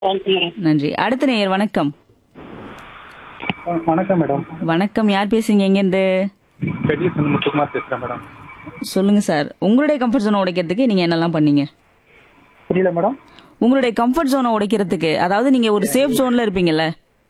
Thank you நன்றி அடுத்த நேயர் வணக்கம் வணக்கம் மேடம் வணக்கம் யார் பேசுறீங்க எங்கேருந்து பெரியசன் முத்துக்குமார் பேசுறேன் மேடம் சொல்லுங்க சார் உங்களுடைய கம்ஃபர்ட் ஜோனை உடைக்கிறதுக்கு நீங்க என்னெல்லாம் பண்ணீங்க புரியல மேடம் உங்களுடைய கம்ஃபர்ட் ஜோனை உடைக்கிறதுக்கு அதாவது நீங்க ஒரு சேஃப் ஜோன்ல இருப்பீங்கல்ல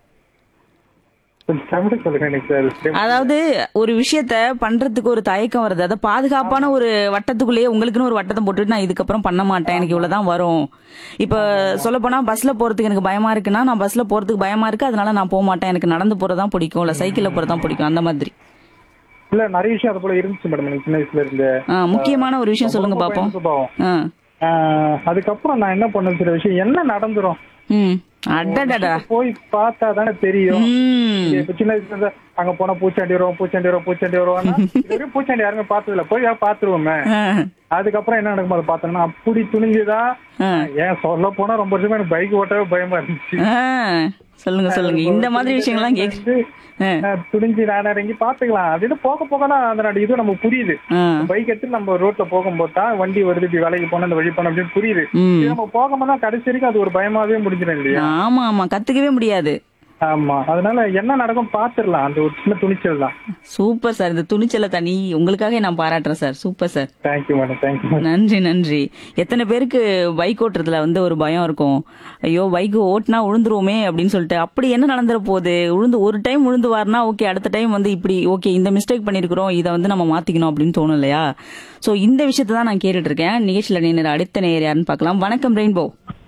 கொஞ்சம் தமிழ் சொல்லுங்க எனக்கு சார் அதாவது ஒரு விஷயத்த பண்றதுக்கு ஒரு தயக்கம் வருது அதை பாதுகாப்பான ஒரு வட்டத்துக்குள்ளேயே உங்களுக்குன்னு ஒரு வட்டத்தை போட்டுட்டு நான் இதுக்கப்புறம் பண்ண மாட்டேன் எனக்கு இவ்வளவுதான் வரும் இப்ப சொல்ல போனா பஸ்ல போறதுக்கு எனக்கு பயமா இருக்குன்னா நான் பஸ்ல போறதுக்கு பயமா இருக்கு அதனால நான் போக மாட்டேன் எனக்கு நடந்து போறதான் பிடிக்கும் இல்ல சைக்கிள்ல போறதான் பிடிக்கும் அந்த மாதிரி இல்ல நிறைய விஷயம் அது போல இருந்துச்சு மேடம் எனக்கு சின்ன வயசுல இருந்து ஆ, முக்கியமான ஒரு விஷயம் சொல்லுங்க ரொம்ப பாப்போம் பயந்து சுபாவம். ஆ. ஆஹ், அதுக்கப்புறம் நான் என்ன பண்ண சில விஷயம் என்ன நடந்துரும் ம் அடடடா போய் பார்த்தா தானே தெரியும் ம் இப்ப சின்ன வயசுல இருந்து அங்க போனா பூச்சாண்டி வரும் பூச்சாண்டி வரும் பூச்சாண்டி வருவாங்க இதுவரையும் பூச்சாண்டி யாருமே பார்த்தது இல்ல போய் பாத்துருவோமே ஆ. அதுக்கப்புறம் என்ன நடக்கும் அதை பார்த்தோம்னா அப்படி துணிஞ்சுதான் ஆ. ஏன் சொல்ல போனா ரொம்ப வருஷமா எனக்கு பைக் ஓட்டவே பயமா இருந்துச்சு ஆ. சொல்லுங்க சொல்லுங்க இந்த மாதிரி விஷயங்கள்லாம் கேக் வந்து, ஆ. அஹ், துணிஞ்சு நான் இறங்கி பாத்துக்கலாம் அப்படின்னு போக போக தான் அதனோட இது நமக்கு புரியுது ஆ. பைக் எடுத்து நம்ம ரோட்ல போகும்போது தான் வண்டி வருது இப்படி வேலைக்கு போனா இந்த வழி போன அப்படின்னு புரியுது ம். இது நம்ம போகும்போது தான் கடைசி வரைக்கும் அது ஒரு பயமாவே முடிஞ்சிடும் இல்லையா ஆமா ஆமா கத்துக்கவே முடியாது ஆமா அதனால என்ன நடக்கும் பாத்துடலாம் அந்த ஒரு சின்ன துணிச்சல் தான் சூப்பர் சார் இந்த துணிச்சலை தனி உங்களுக்காக நான் பாராட்டுறேன் sir super sir thank you madam thank you நன்றி நன்றி எத்தனை பேருக்கு பைக் ஓட்டுறதுல வந்து ஒரு பயம் இருக்கும் ஐயோ பைக் ஓட்டினா விழுந்துருவோமே அப்படின்னு சொல்லிட்டு அப்படி என்ன நடந்துற போகுது விழுந்து ஒரு டைம் விழுந்து வாருனா ஓகே அடுத்த டைம் வந்து இப்படி ஓகே இந்த மிஸ்டேக் பண்ணிருக்கிறோம் இதை வந்து நம்ம மாத்திக்கணும் அப்படின்னு தோணும் இல்லையா சோ இந்த விஷயத்தை தான் நான் கேட்டுட்டு இருக்கேன் நிகழ்ச்சியில நேர் அடுத்த நேர் யாருன்னு பார்க்கலாம் வணக்கம் ரெயின்போ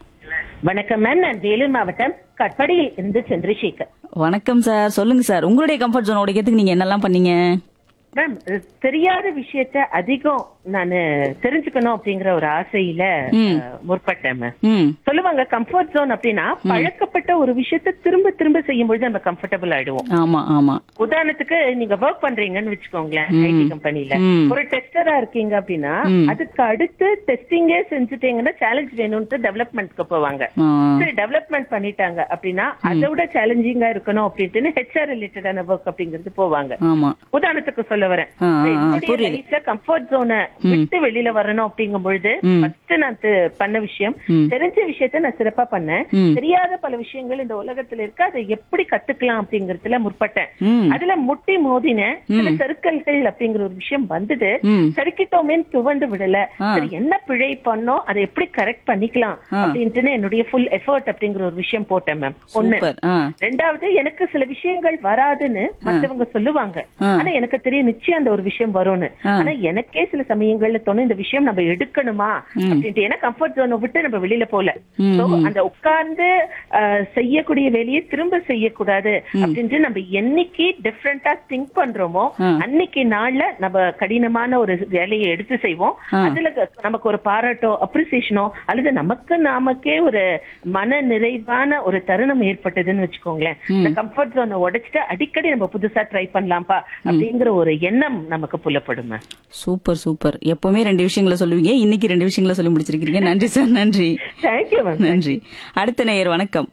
வணக்கம் மேம் நான் வேலூர் மாவட்டம் கட்படியில் இருந்து சந்திரசேகர் வணக்கம் சார் சொல்லுங்க சார் உங்களுடைய கம்ஃபர்ட் ஜோன் உடைக்கிறதுக்கு நீங்க என்னெல்லாம் பண்ணீங்க மேம் தெரியாத விஷயத்த அதிகம் நான் தெரிஞ்சுக்கணும் அப்படிங்கிற ஒரு ஆசையில ம். அஹ், முற்பட்டேன் மேம் ம் சொல்லுவாங்க கம்ஃபர்ட் ஜோன் அப்படின்னா பழக்கப்பட்ட ஒரு விஷயத்த திரும்ப திரும்ப செய்யும் பொழுது நம்ம கம்ஃபர்டபுள் ஆயிடுவோம் ஆமா ஆமா உதாரணத்துக்கு நீங்க ஒர்க் பண்றீங்கன்னு வச்சுக்கோங்களேன் ம். ஐடி கம்பெனில ம். ஒரு டெஸ்டரா இருக்கீங்க அப்படின்னா ம். அதுக்கு அடுத்து டெஸ்டிங்கே செஞ்சுட்டீங்கன்னா சேலஞ்ச் வேணும்னு டெவலப்மெண்ட்க்கு போவாங்க ஆ, சரி டெவலப்மெண்ட் பண்ணிட்டாங்க அப்படின்னா அதை விட சேலஞ்சிங்கா இருக்கணும் அப்படின்ட்டு ஹெச்ஆர் ரிலேட்டடான ஒர்க் அப்படிங்கிறது போவாங்க ஆமா உதாரணத்துக்கு சொல்ல வரேன் ஆ, ஆ, ஆ, புரியுது. லைஃப்ல கம்ஃபர்ட் ஜோனை விட்டு வெளியில வரணும் அப்படிங்கும் பொழுது ம். ஃபர்ஸ்ட் நான் தி- பண்ண விஷயம் ம். தெரிஞ்ச விஷயத்த நான் சிறப்பா பண்ணேன் ம். தெரியாத பல விஷயங்கள் இந்த உலகத்துல இருக்கு அதை எப்படி கத்துக்கலாம் அப்படிங்கறதுல முற்பட்டேன் ம் அதுல முட்டி மோதின சில சறுக்கல்கள் அப்படிங்கிற ஒரு விஷயம் வந்தது ம் சறுக்கிட்டோமேன்னு துவண்டு விடல ஆ. சரி என்ன பிழை பண்ணோம் அதை எப்படி கரெக்ட் பண்ணிக்கலாம் ஆ. அப்படின்ட்டு என்னுடைய ஃபுல் எஃபர்ட் அப்படிங்கிற ஒரு விஷயம் போட்டேன் மேம் ஒண்ணு சூப்பர் ஆ ரெண்டாவது எனக்கு சில விஷயங்கள் வராதுன்னு மத்தவங்க சொல்லுவாங்க ஆ. ஆனா எனக்கு தெரியும் நிச்சயம் அந்த ஒரு விஷயம் வரும்னு ஆ. ஆனா எனக்கே சில சமயங்கள்ல தோணும் இந்த விஷயம் நம்ம எடுக்கணுமா அப்படின்ட்டு ஏன்னா கம்ஃபர்ட் ஜோனை விட்டு நம்ம வெளியில போல ம், So, அந்த உட்கார்ந்து அஹ், செய்யக்கூடிய வேலையை திரும்ப செய்யக்கூடாது அப்படின்ட்டு நம்ம என்னைக்கு டிஃப்ரெண்டா திங்க் பண்றோமோ ஆ. அன்னைக்கு நாள்ல நம்ம கடினமான ஒரு வேலையை எடுத்து செய்வோம் ஆ. அதுல க- நமக்கு ஒரு பாராட்டோ அப்ரிசியேஷனோ அல்லது நமக்கு நாமக்கே ஒரு மன நிறைவான ஒரு தருணம் ஏற்பட்டதுன்னு வச்சுக்கோங்களேன் இந்த கம்ஃபர்ட் ஜோனை உடைச்சிட்டு அடிக்கடி நம்ம புதுசா ட்ரை பண்ணலாம்ப்பா அப்படிங்கிற ஒரு எண்ணம் நமக்கு புலப்படுமே சூப்பர் சூப்பர் எப்பவுமே ரெண்டு விஷயங்களை சொல்லுவீங்க இன்னைக்கு ரெண்டு விஷயங்களை சொல்லி முடிச்சிருக்கீங்க நன்றி சார் நன்றி தேங்க்யூ மேம் நன்றி அடுத்த நேயர் வணக்கம்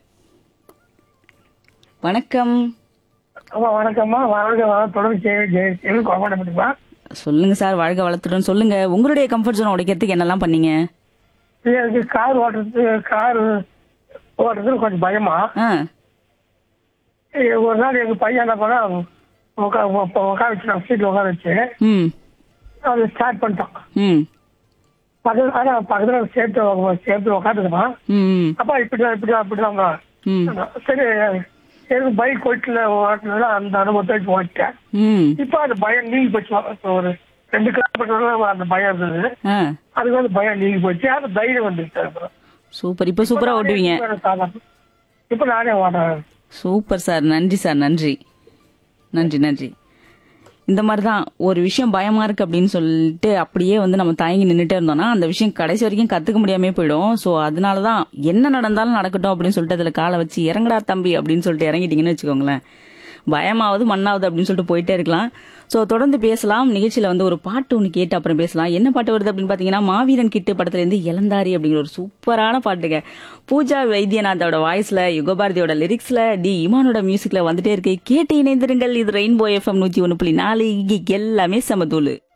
வணக்கம் அம்மா வணக்கம்மா வாழ்க வள தொடர்ந்து செய்தி கோபாட முடியுமா சொல்லுங்க சார் வாழ்க வளத்துடன் சொல்லுங்க உங்களுடைய கம்ஃபர்ட் ஜோன் உடைக்கிறதுக்கு என்னெல்லாம் பண்ணீங்க எனக்கு கார் ஓட்டுறது கார் ஓட்டுறதுக்கு கொஞ்சம் பயமா ஆ ஏ, ஒரு நாள் எங்க பையன் என்ன பண்ணா உட்கா உ- உட்கார வச்சு நான் சீட்ல உட்கார வச்சு ம் அது ஸ்டார்ட் பண்ணிட்டான் ம் பக்கத்துல ஆனா பக்கத்துல சேர்த்து உக்க- சேர்த்து உட்காந்துருக்கான் ம் அப்பா இப்படிதான் இப்படிதான் அப்படிதான் ம் சரி எனக்கு பைக் ஓட்டுல ஓட்டுனதுல அந்த அனுபவத்தை வச்சு ஓட்டிட்டேன் ம் இப்போ அந்த பயம் நீங்கி போச்சு இப்போ ஒரு ரெண்டு கிலோமீட்டர் அந்த பயம் இருந்தது ஆ அதுக்கு வந்து பயம் நீங்கி போச்சு அந்த தைரியம் வந்துருச்சு அப்புறம் சூப்பர் இப்ப சூப்பரா ஓட்டுவீங்க இப்ப நானே ஓட்டுறேன் சூப்பர் சார் நன்றி சார் நன்றி நன்றி நன்றி இந்த மாதிரி தான் ஒரு விஷயம் பயமா இருக்கு அப்படின்னு சொல்லிட்டு அப்படியே வந்து நம்ம தயங்கி நின்றுட்டே இருந்தோம்னா அந்த விஷயம் கடைசி வரைக்கும் கத்துக்க முடியாம போயிடும் ஸோ அதனால தான் என்ன நடந்தாலும் நடக்கட்டும் அப்படின்னு சொல்லிட்டு அதுல காலை வச்சு இறங்குடா தம்பி அப்படின்னு சொல்லிட்டு இறங்கிட்டீங்கன்னு வச்சுக்கோங்களேன் பயமாவது மண்ணாவது அப்படின்னு சொல்லிட்டு போயிட்டே இருக்கலாம் ஸோ தொடர்ந்து பேசலாம் நிகழ்ச்சியில வந்து ஒரு பாட்டு ஒன்று கேட்டு அப்புறம் பேசலாம் என்ன பாட்டு வருது அப்படின்னு பார்த்தீங்கன்னா மாவீரன் கிட்டு படத்துல இருந்து இளந்தாரி அப்படிங்கிற ஒரு சூப்பரான பாட்டுங்க பூஜா வைத்தியநாதோட வாய்ஸ்ல யுகபாரதியோட லிரிக்ஸ்ல டி இமானோட மியூசிக்ல வந்துட்டே இருக்கு கேட்டு இணைந்திருங்கள் இது ரெயின்போ எஃப்எம் நூத்தி ஒன்று புள்ளி நாலு இங்க எல்லாமே சமதூளு